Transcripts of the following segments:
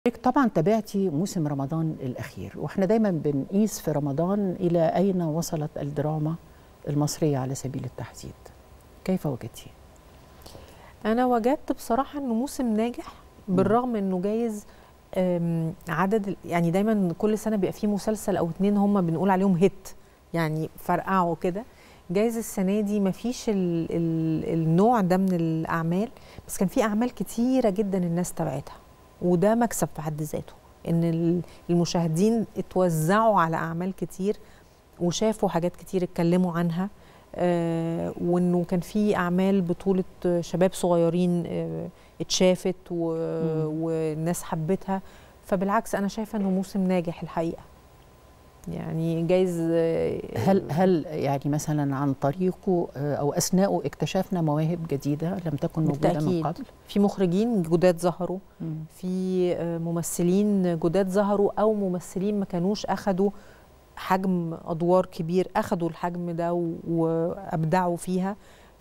طبعا تابعتي موسم رمضان الأخير وإحنا دايما بنقيس في رمضان إلى أين وصلت الدراما المصرية على سبيل التحديد كيف وجدتي؟ انا وجدت بصراحه انه موسم ناجح بالرغم انه جايز أم، عدد ال- يعني دايما كل سنه بيبقى فيه مسلسل او اتنين هم بنقول عليهم هيت يعني فرقعوا كده جايز السنه دي مفيش ال ال النوع ده من الاعمال بس كان في اعمال كتيره جدا الناس تابعتها وده مكسب في حد ذاته ان ال- المشاهدين اتوزعوا على اعمال كتير وشافوا حاجات كتير اتكلموا عنها آه وانه كان في اعمال بطوله شباب صغيرين آه اتشافت و... والناس حبتها فبالعكس انا شايفه انه موسم ناجح الحقيقه يعني جايز آه، هل هل يعني مثلا عن طريقه آه، أو أثناءه اكتشفنا مواهب جديدة لم تكن موجودة من بالتأكيد. قبل؟ في مخرجين جداد ظهروا مم. في آه، ممثلين جداد ظهروا او ممثلين ما كانوش اخدوا حجم ادوار كبير اخدوا الحجم ده و- وابدعوا فيها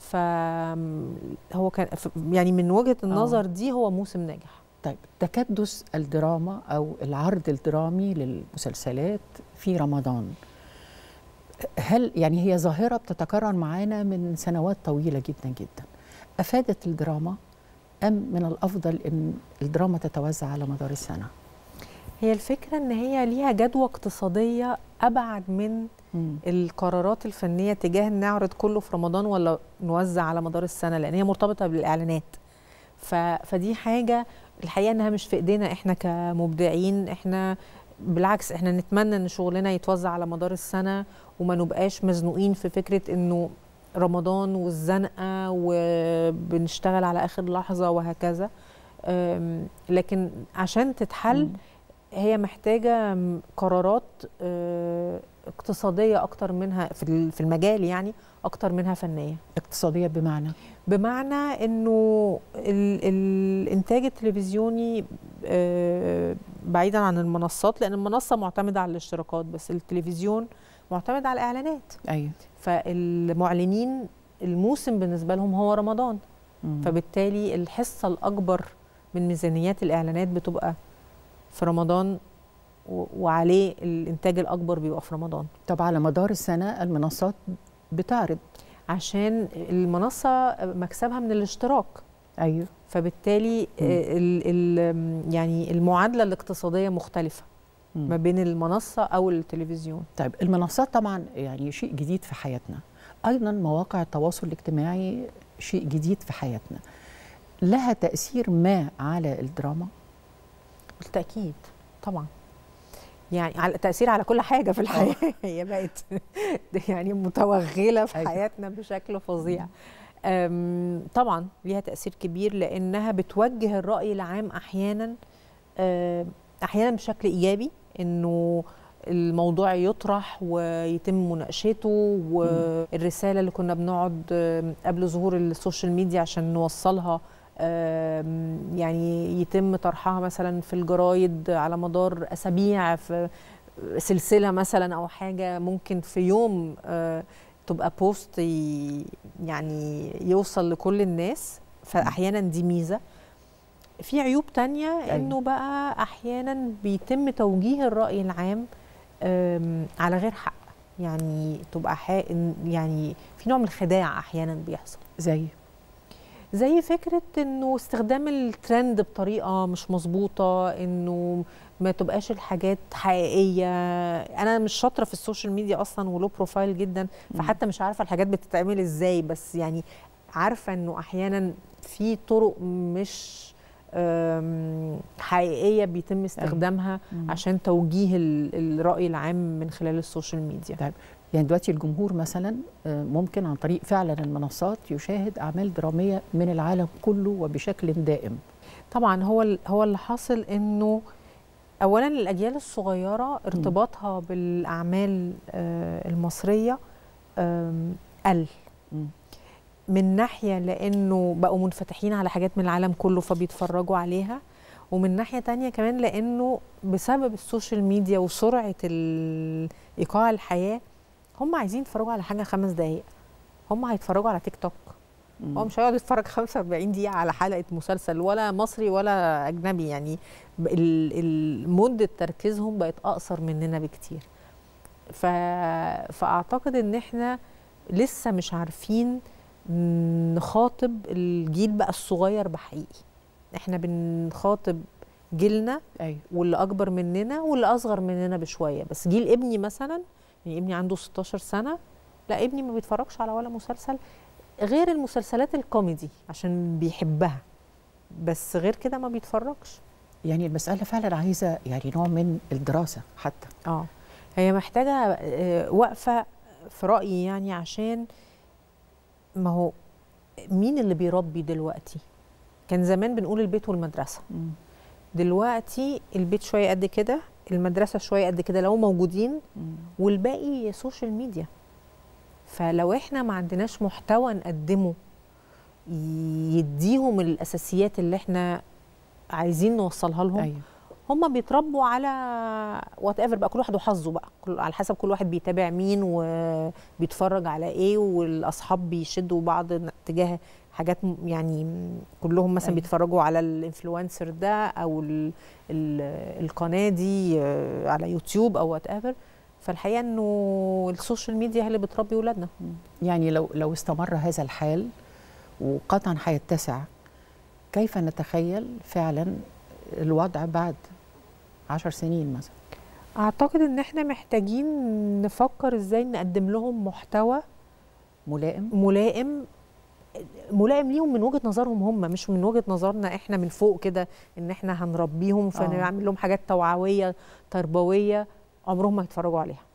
فهو كان ف- يعني من وجهه النظر دي هو موسم ناجح طيب تكدس الدراما أو العرض الدرامي للمسلسلات في رمضان هل يعني هي ظاهرة بتتكرر معانا من سنوات طويلة جدا جدا أفادت الدراما أم من الأفضل أن الدراما تتوزع على مدار السنة؟ هي الفكره ان هي ليها جدوى اقتصاديه ابعد من مم. القرارات الفنيه تجاه ان نعرض كله في رمضان ولا نوزع على مدار السنه لان هي مرتبطه بالاعلانات ف... فدي حاجه الحقيقه انها مش في ايدينا احنا كمبدعين احنا بالعكس احنا نتمنى ان شغلنا يتوزع على مدار السنه وما نبقاش مزنوقين في فكره انه رمضان والزنقه وبنشتغل على اخر لحظه وهكذا أم، لكن عشان تتحل مم. هي محتاجة م- قرارات آه، اقتصادية أكتر منها في ال- في المجال يعني أكتر منها فنية اقتصادية بمعنى بمعنى إنه ال- الإنتاج التلفزيوني آه، بعيدا عن المنصات لأن المنصة معتمدة على الاشتراكات بس التلفزيون معتمد على الإعلانات أيوه فالمعلنين الموسم بالنسبة لهم هو رمضان مم. فبالتالي الحصة الأكبر من ميزانيات الإعلانات بتبقى في رمضان و- وعليه الإنتاج الأكبر بيبقى في رمضان طب على مدار السنة المنصات بتعرض عشان المنصة مكسبها من الاشتراك أيوه فبالتالي ال ال يعني المعادلة الاقتصادية مختلفة مم. ما بين المنصة أو التلفزيون طيب المنصات طبعا يعني شيء جديد في حياتنا ايضا مواقع التواصل الاجتماعي شيء جديد في حياتنا لها تاثير ما على الدراما بالتأكيد طبعا يعني على تأثير على كل حاجة في الحياة هي بقت يعني متوغلة في أيوة. حياتنا بشكل فظيع أم، طبعا ليها تأثير كبير لأنها بتوجه الرأي العام أحيانا أم، أحيانا بشكل إيجابي إنه الموضوع يطرح ويتم مناقشته والرسالة اللي كنا بنقعد أم، قبل ظهور السوشيال ميديا عشان نوصلها أم، يعني يتم طرحها مثلا في الجرايد على مدار أسابيع في سلسلة مثلا أو حاجة ممكن في يوم آه، تبقى بوست ي- يعني يوصل لكل الناس فأحيانا دي ميزة في عيوب تانية أيوة. إنه بقى أحيانا بيتم توجيه الرأي العام آم، على غير حق يعني تبقى حق يعني في نوع من الخداع أحيانا بيحصل زي زي فكرة انه استخدام الترند بطريقة مش مظبوطة انه ما تبقاش الحاجات حقيقية انا مش شاطرة في السوشيال ميديا اصلا ولو بروفايل جدا فحتى مش عارفة الحاجات بتتعمل ازاي بس يعني عارفة انه احيانا في طرق مش أم، حقيقية بيتم استخدامها مم. عشان توجيه ال- الرأي العام من خلال السوشيال ميديا طيب يعني دلوقتي الجمهور مثلا آه، ممكن عن طريق فعلا المنصات يشاهد اعمال دراميه من العالم كله وبشكل دائم طبعا هو ال- هو اللي حاصل انه اولا الاجيال الصغيره ارتباطها بالاعمال آه، المصريه آم، قل مم. من ناحيه لانه بقوا منفتحين على حاجات من العالم كله فبيتفرجوا عليها ومن ناحيه تانية كمان لانه بسبب السوشيال ميديا وسرعه ال- ايقاع الحياه هم عايزين يتفرجوا على حاجه خمس دقايق هم هيتفرجوا على تيك توك مم. هو مش هيقعد يتفرج 45 دقيقة على حلقة مسلسل ولا مصري ولا أجنبي يعني ب- ال- ال- مدة تركيزهم بقت أقصر مننا بكتير ف... فأعتقد إن إحنا لسه مش عارفين نخاطب الجيل بقى الصغير بحقيقي إحنا بنخاطب جيلنا ايوه واللي اكبر مننا واللي اصغر مننا بشويه بس جيل ابني مثلا يعني ابني عنده 16 سنه لا ابني ما بيتفرجش على ولا مسلسل غير المسلسلات الكوميدي عشان بيحبها بس غير كده ما بيتفرجش يعني المساله فعلا عايزه يعني نوع من الدراسه حتى اه هي محتاجه آه، وقفه في رايي يعني عشان ما هو مين اللي بيربي دلوقتي كان زمان بنقول البيت والمدرسه مم. دلوقتي البيت شويه قد كده المدرسه شويه قد كده لو موجودين مم. والباقي سوشيال ميديا فلو احنا ما عندناش محتوى نقدمه يديهم الاساسيات اللي احنا عايزين نوصلها لهم ايوه هم بيتربوا على وات ايفر بقى كل واحد وحظه بقى كل على حسب كل واحد بيتابع مين وبيتفرج على ايه والاصحاب بيشدوا بعض تجاه حاجات م- يعني م- كلهم مثلا أيوة. بيتفرجوا على الانفلونسر ده او ال ال القناه دي آه، على يوتيوب او وات ايفر فالحقيقه انه السوشيال ميديا هي اللي بتربي ولادنا يعني لو لو استمر هذا الحال وقطعا هيتسع كيف نتخيل فعلا الوضع بعد عشر سنين مثلا اعتقد ان احنا محتاجين نفكر ازاي نقدم لهم محتوى ملائم ملائم ملائم ليهم من وجهه نظرهم هم مش من وجهه نظرنا احنا من فوق كده ان احنا هنربيهم فنعمل لهم حاجات توعويه تربويه عمرهم ما هيتفرجوا عليها